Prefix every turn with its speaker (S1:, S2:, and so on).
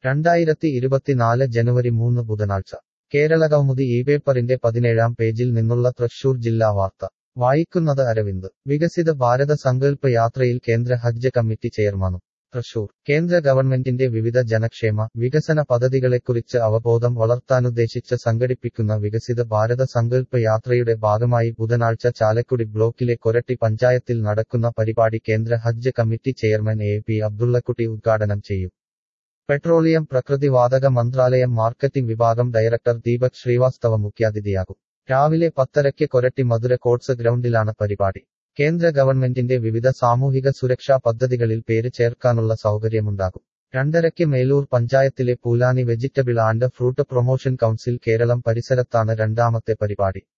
S1: രണ്ടായിരത്തി ഇരുപത്തിനാല് ജനുവരി മൂന്ന് ബുധനാഴ്ച കേരളകൗമുദി ഈ പേപ്പറിന്റെ പതിനേഴാം പേജിൽ നിന്നുള്ള തൃശൂർ ജില്ലാ വാർത്ത വായിക്കുന്നത് അരവിന്ദ് വികസിത ഭാരത സങ്കല്പ യാത്രയിൽ കേന്ദ്ര ഹജ്ജ് കമ്മിറ്റി ചെയർമാനും തൃശൂർ കേന്ദ്ര ഗവൺമെന്റിന്റെ വിവിധ ജനക്ഷേമ വികസന പദ്ധതികളെക്കുറിച്ച് അവബോധം വളർത്താനുദ്ദേശിച്ച് സംഘടിപ്പിക്കുന്ന വികസിത ഭാരത സങ്കല്പ യാത്രയുടെ ഭാഗമായി ബുധനാഴ്ച ചാലക്കുടി ബ്ലോക്കിലെ കൊരട്ടി പഞ്ചായത്തിൽ നടക്കുന്ന പരിപാടി കേന്ദ്ര ഹജ്ജ് committee chairman A P Abdullakutty ഉദ്ഘാടനം ചെയ്യും പെട്രോളിയം പ്രകൃതിവാതക മന്ത്രാലയം മാർക്കറ്റിംഗ് വിഭാഗം ഡയറക്ടർ ദീപക് ശ്രീവാസ്തവ മുഖ്യാതിഥിയാകും രാവിലെ പത്തരയ്ക്ക് കൊരട്ടി മധുര കോട്സ് ഗ്രൗണ്ടിലാണ് പരിപാടി കേന്ദ്ര ഗവൺമെന്റിന്റെ വിവിധ സാമൂഹിക സുരക്ഷാ പദ്ധതികളിൽ പേര് ചേർക്കാനുള്ള സൗകര്യമുണ്ടാകും രണ്ടരയ്ക്ക് മേലൂർ പഞ്ചായത്തിലെ Poolani vegetable and fruit promotion council Keralam പരിസരത്താണ് രണ്ടാമത്തെ പരിപാടി